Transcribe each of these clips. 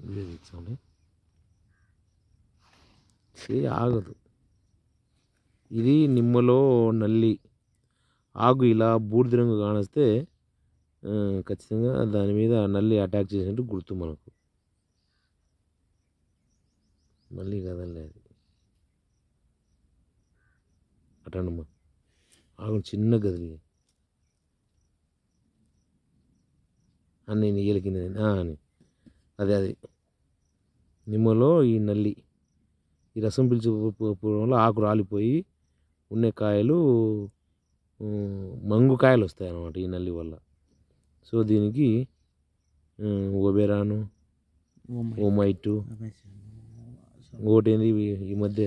video తెచ్చాలి చేయి ఆగదు ఇది నిమ్మలో నల్లి ఆకు ఇలా బూడిద రంగు కానిస్తే ఆ, ఖచ్చితంగా దాని మీద నల్లి అటాక్ చేసినట్టు గుర్తు మనకు మళ్ళీ కదలే అది అటండమ్మా ఆకు చిన్న గదిలి అన్నీ నీళ్ళ కింద ఆ, అని అదే అది నిమ్మలో ఈ నల్లి ఈ రసం పీల్చు వల్ల ఆకు రాలిపోయి ఉన్న కాయలు ఉమ్, మంగు కాయలు వస్తాయి అన్నమాట ఈ నల్లి వల్ల సో దీనికి ఉమ్, ఒబెరాను ఓమైటు ఇంకోటి ఏంది ఇవి- ఈ మధ్య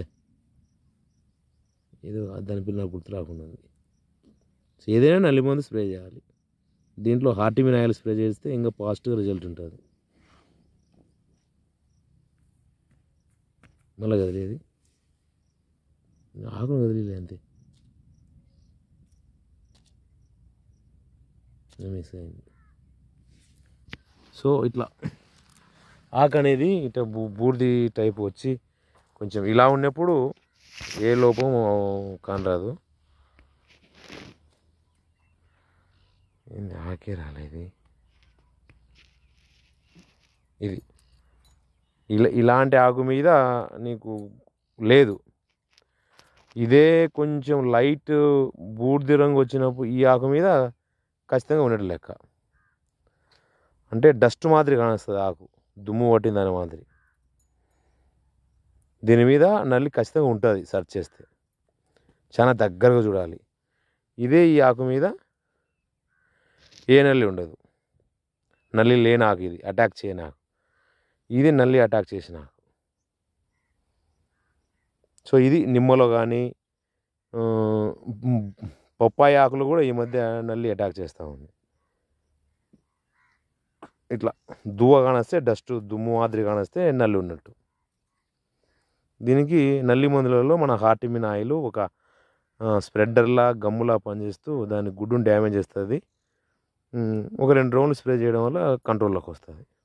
ఏదో దాని పిల్ల నాకు గుర్తు రాకుండా ఉంది సో ఏదైనా నల్లి మందు స్ప్రే చేయాలి దీంట్లో హార్టిమిన్ ఆయిల్ స్ప్రే చేస్తే ఇంకా పాజిటివ్ రిజల్ట్ ఉంటుంది మళ్ళీ కదిలేదు ఆకును కదిలే అంతే మిస్ అయింది సో ఇట్లా ఆకు అనేది ఇట్లా బూ బూడిది టైప్ వచ్చి కొంచెం ఇలా ఉన్నప్పుడు ఏ లోపం కానరాదు ఏంది ఆకే రాలేదు ఇది ఇలా ఇలాంటి ఆకు మీద నీకు లేదు ఇదే కొంచెం లైట్ బూడిద రంగు వచ్చినప్పుడు ఈ ఆకు మీద ఖచ్చితంగా ఉన్నట్టు లెక్క అంటే డస్ట్ మాదిరి కానొస్తుంది ఆకు దుమ్ము పట్టిన దాని మాదిరి దీని మీద నల్లి ఖచ్చితంగా ఉంటుంది సెర్చ్ చేస్తే చాలా దగ్గరగా చూడాలి ఇదే ఈ ఆకు మీద ఏ నల్లి ఉండదు నల్లి లేని ఆకు ఇది అటాక్ చేయని ఆకు ఇది నల్లి అటాక్ చేసిన ఆకు సో ఇది నిమ్మలో కానీ పప్పాయి ఆకులు కూడా ఈ మధ్య నల్లి అటాక్ చేస్తూ ఉంది ఇట్లా దువ్వ కానొస్తే డస్ట్ దుమ్ము మాదిరి కానొస్తే నల్లి ఉన్నట్టు దీనికి నల్లి మందులలో మన హార్టిమిన్ ఆయిల్ ఒక స్ప్రెడ్డర్లా గమ్ములా పనిచేస్తూ దాని గుడ్డును డ్యామేజ్ చేస్తుంది ఉమ్, ఒక రెండు రౌండ్లు స్ప్రే చేయడం వల్ల కంట్రోల్లోకి వస్తుంది